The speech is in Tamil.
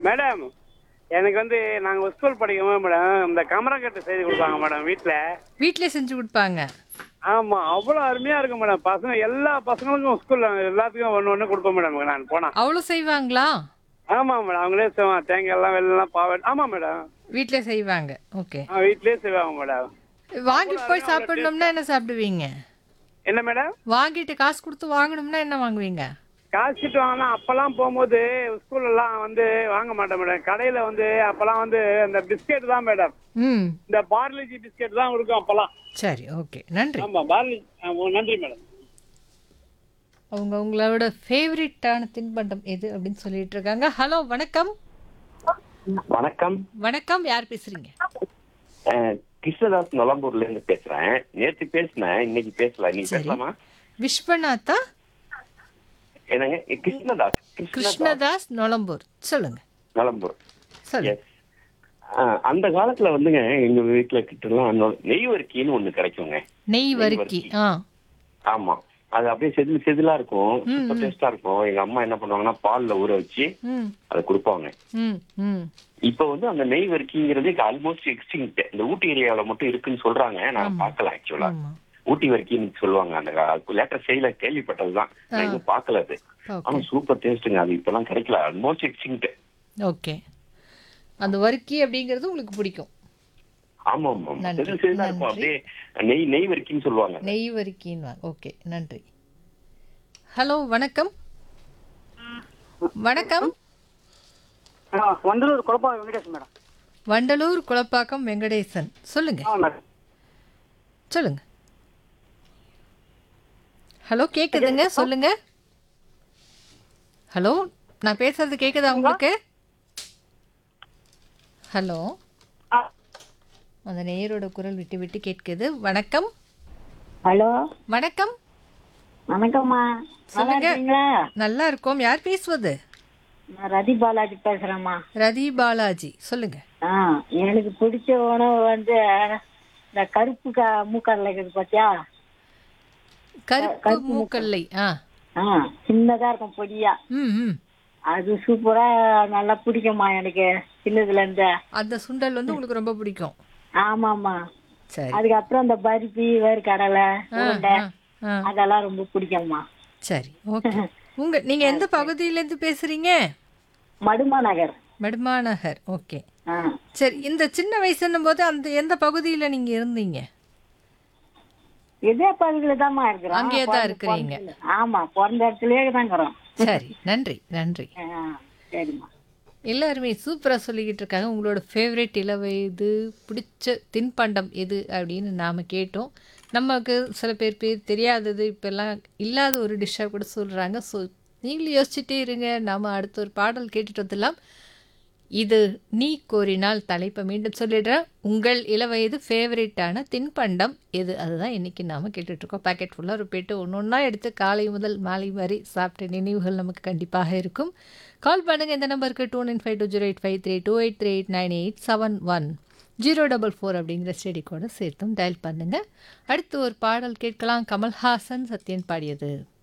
மேடம் எனக்கு வந்து நாங்க ஸ்கூல் படிக்கும்போது மேடம் இந்த கமரக்கட்டு செய்து கொடுப்பாங்க மேடம் வீட்ல வீட்டிலே செஞ்சு கொடுப்பாங்க ஆமா அவ்வளவு அருமையா இருக்கும் மேடம் பசங்க எல்லா பசங்களுக்கும் ஸ்கூல்ல எல்லாத்துக்கும் ஒண்ணு ஒண்ணு கொடுப்போம் மேடம் நான் போனா அவ்வளோ செய்வாங்களா ஆமா மேடம் அவங்களே செய்வாங்க தேங்காய் எல்லாம் வெள்ளம் பாவை ஆமா மேடம் வீட்டிலே செய்வாங்க ஓகே ஆ, வீட்லயே செய்வாங்க மேடம் வாங்கிட்டு போய் சாப்பிடணும்னா என்ன சாப்பிடுவீங்க என்ன மேடம் வாங்கிட்டு காசு கொடுத்து வாங்கணும்னா என்ன வாங்குவீங்க காசு சீட்டு வாங்கினா அப்பெல்லாம் போகும்போது ஸ்கூல்ல எல்லாம் வந்து வாங்க மாட்டேன் மேடம் கடையில வந்து அப்பெல்லாம் வந்து இந்த பிஸ்கெட் தான் மேடம் ம் இந்த பார்லிஜி பிஸ்கெட் தான் இருக்கும் அப்பெல்லாம் சரி ஓகே நன்றி ஆமா பார்லிஜி நன்றி மேடம் அவங்க உங்களோட ஃபேவரட்டான தின்பண்டம் எது அப்படின்னு சொல்லிட்டு இருக்காங்க ஹலோ வணக்கம் வணக்கம் வணக்கம் யார் பேசுறீங்க அஹ், கிருஷ்ணதாஸ் நொலம்பூர்ல இருந்து பேசுறேன் நேத்து பேசினேன் இன்னைக்கு பேசல நீங்க சரி. பேசலாமா விஸ்வநாதா என்னங்க எ, கிருஷ்ணதாஸ் கிருஷ்ணதாஸ் கிருஷ்ணதாஸ் நொலம்பூர் சொல்லுங்க நொலம்பூர் சொல்லுங்க எஸ் அந்த காலத்துல வந்துங்க எங்க வீட்டுல கிட்டலாம் நொ- நெய்வரிக்கின்னு ஒண்ணு கிடைக்குங்க நெய் வறுக்கி ஆ ஆமா அது அப்படியே செதில் செதிலா இருக்கும் சூப்பர் டேஸ்டா இருக்கும் எங்க அம்மா என்ன பண்ணுவாங்கன்னா பால்ல ஊற வச்சு ம் அதை கொடுப்பாங்க ம் ம் இப்ப வந்து அந்த நெய் வரிக்கிங்கிறது ஆல்மோஸ்ட் எக்ஸ்டிங்க்ட் இந்த ஊட்டி ஏரியாவில மட்டும் இருக்குன்னு சொல்றாங்க நான் பார்க்கல ஆக்சுவலா ஆமா ஊட்டி வரைக்கும் சொல்லுவாங்க அந்த லேட்டர் செய்யல கேள்விப்பட்டதுதான் நான் இன்னும் பார்க்கல அது ஓகே ஆனா சூப்பர் டேஸ்ட்டுங்க அது இப்பெல்லாம் கிடைக்கல ஆல்மோஸ்ட் எக்ஸ்டிங்க்ட் ஓகே அந்த வறுக்கி அப்படிங்கிறது உங்களுக்கு பிடிக்கும் ஆமா ஆமா ஆமா. நன்றி, செதில் செதிலா இருக்கும் நன்றி. அப்படியே நெய் நெய் வரைக்கும் சொல்லுவாங்க நெய் வறுக்கின்னு ஓகே நன்றி ஹலோ வணக்கம் வணக்கம் வண்டலூர் குழப்பம் வெங்கடேஷ் மேடம் வண்டலூர் குளப்பாக்கம் வெங்கடேசன் சொல்லுங்க ஆ மேடம் சொல்லுங்க ஹலோ கேக்குதுங்க சொல்லுங்க ஹலோ நான் பேசுறது கேக்குதா உங்களுக்கு ஹலோ ஆ. அந்த நேயரோட குரல் விட்டு விட்டு கேட்குது வணக்கம் ஹலோ வணக்கம் வணக்கம்மா நல்லா சொல்லுங்க. இருக்கீங்களா நல்லா இருக்கோம் யார் பேசுவது நான் ரதி பாலாஜி பேசுறேம்மா ரதி பாலாஜி சொல்லுங்க ஆ எனக்கு பிடிச்ச உணவு வந்து இந்த கருப்பு க மூக்கடலை இருக்குது பாத்தியா கருப்பு மூக்கல்லை ஆ ஆ சின்னதா இருக்கும் பொடியா ம் ம் அது சூப்பரா நல்லா பிடிக்கும்மா எனக்கு சின்னதுல இருந்து அந்த சுண்டல் வந்து உங்களுக்கு ரொம்ப பிடிக்கும் ஆமாம்மா சரி அதுக்கப்புறம் இந்த பருப்பி வேர்க்கடலை ஆ, உருண்டை ஆ, ஆ. அதெல்லாம் ரொம்ப பிடிக்கும்மா சரி ஓகே உங்க நீங்க எந்த பகுதியிலேருந்து பேசுறீங்க மடுமா நகர் மெடுமா நகர் ஓகே ஆ சரி இந்த சின்ன வயசுன்னும் போது அந்த எந்த பகுதியில் நீங்க இருந்தீங்க இதே பகுதியில தான்மா இருக்கிறோம் அங்கேயே தான் இருக்கிறீங்க. ஆமா பிறந்த இடத்துலயே தாங்கிறோம் சரி நன்றி நன்றி ஆ, சரிம்மா எல்லாருமே சூப்பராக சொல்லிக்கிட்டு இருக்காங்க உங்களோட ஃபேவரட் இளவயது பிடிச்ச தின்பண்டம் எது அப்படின்னு நாம் கேட்டோம் நமக்கு சில பேர் பேர் தெரியாதது இப்போல்லாம் இல்லாத ஒரு டிஷ்ஷாக கூட சொல்கிறாங்க ஸோ நீங்களும் யோசிச்சுட்டே இருங்க நாம் அடுத்த ஒரு பாடல் கேட்டுட்டு வந்துடலாம் இது நீ கோரினால் தலைப்பை மீண்டும் சொல்லிடுறேன் உங்கள் இளவயது ஃபேவரட்டான தின்பண்டம் எது அதுதான் இன்றைக்கி நாம் கேட்டுட்ருக்கோம் பேக்கெட் ஃபுல்லாக ரிப்பீட்டு ஒன்று ஒன்றா எடுத்து காலை முதல் மாலை வரை சாப்பிட்ட நினைவுகள் நமக்கு கண்டிப்பாக இருக்கும் கால் பண்ணுங்கள் இந்த நம்பருக்கு two nine five two zero eight five three two eight three eight nine eight seven one zero double four அப்படிங்கிற ஸ்டெடி கூட சேர்த்தும் டயல் பண்ணுங்கள் அடுத்து ஒரு பாடல் கேட்கலாம் கமல்ஹாசன் சத்யன் பாடியது